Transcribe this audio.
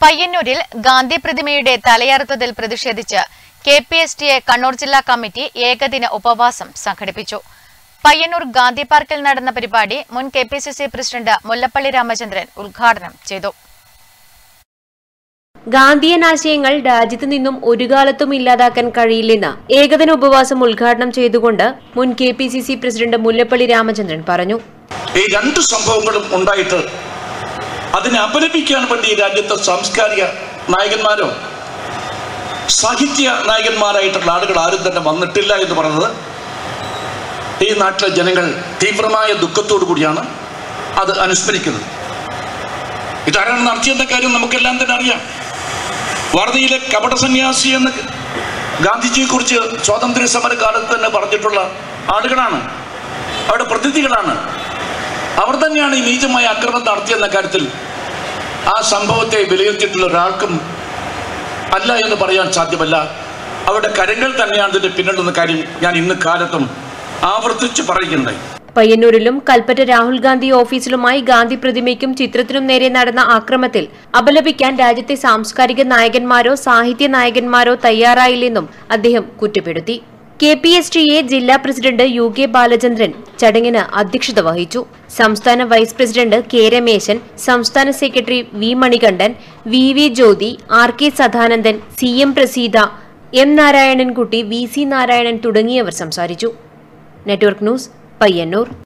പയ്യന്നൂരിൽ ഗാന്ധി പ്രതിമയുടെ തലയറുത്തതിൽ പ്രതിഷേധിച്ച് K P S T A Kannur ജില്ലാ കമ്മിറ്റി ഏകദിന ഉപവാസം സംഘടിപ്പിച്ചു പയ്യന്നൂർ ഗാന്ധി പാർക്കിൽ നടന്ന പരിപാടി മുൻ K P C C president Mullappally Ramachandran ഉദ്ഘാടനം ചെയ്തു ഗാന്ധിയൻ ആശയങ്ങൾ രാജ്യത്തു നിന്നും ഒരു കാലത്തും ഇല്ലാതാക്കാൻ കഴിയില്ലെന്ന് ഏകദിന ഉപവാസം ഉദ്ഘാടനം ചെയ്തുകൊണ്ട് മുൻ K P C C president Mullappally Ramachandran പറഞ്ഞു ഈ രണ്ട് സംഭവങ്ങളും ഉണ്ടായിട്ട് അതിനെ അപലപിക്കാൻ വേണ്ടി ഈ രാജ്യത്തെ സാംസ്കാരിക നായകന്മാരോ സാഹിത്യ നായകന്മാരായിട്ടുള്ള ആളുകൾ ആരും തന്നെ വന്നിട്ടില്ല എന്ന് പറയുന്നത് ഈ നാട്ടിലെ ജനങ്ങൾ തീവ്രമായ ദുഃഖത്തോടു കൂടിയാണ് അത് അനുസ്മരിക്കുന്നത് ഇതാരാണ് നടത്തിയെന്ന കാര്യം നമുക്കെല്ലാം തന്നെ അറിയാം വാർത്തയിലെ കപട സന്യാസി എന്ന് ഗാന്ധിജിയെ കുറിച്ച് സ്വാതന്ത്ര്യ സമര കാലത്ത് തന്നെ പറഞ്ഞിട്ടുള്ള ആളുകളാണ് അവരുടെ പ്രതിനിധികളാണ് അവർ തന്നെയാണ് ഈ നീചമായ ആക്രമണം നടത്തിയെന്ന കാര്യത്തിൽ ആ സംഭവത്തെ വിലയിരുത്തിയിട്ടുള്ള ഒരാൾക്കും അല്ല എന്ന് പറയാൻ സാധ്യമല്ല അവരുടെ കരങ്ങൾ തന്നെയാണ് ഇതിന്റെ പിന്നിലുള്ള കാര്യം ഞാൻ ഇന്ന് കാലത്തും ആവർത്തിച്ച് പറയുകയുണ്ടായി പയ്യന്നൂരിലും കൽപ്പറ്റ രാഹുൽ ഗാന്ധി ഓഫീസിലുമായി ഗാന്ധി പ്രതിമയ്ക്കും ചിത്രത്തിനും നേരെ നടന്ന ആക്രമത്തിൽ അപലപിക്കാൻ രാജ്യത്തെ സാംസ്കാരിക നായകന്മാരോ സാഹിത്യ നായകന്മാരോ തയ്യാറായില്ലെന്നും അദ്ദേഹം കുറ്റപ്പെടുത്തി K P S T A ജില്ലാ പ്രസിഡന്റ് യു കെ ബാലചന്ദ്രൻ ചടങ്ങിന് അധ്യക്ഷത വഹിച്ചു സംസ്ഥാന വൈസ് പ്രസിഡന്റ് കെ രമേശൻ സംസ്ഥാന secretary V Manikandan V V Jyothi R K Sadanandan C M Praseetha M Narayanankutty V C Narayanan തുടങ്ങിയവർ സംസാരിച്ചു നെറ്റ്വർക്ക് ന്യൂസ് പയ്യന്നൂർ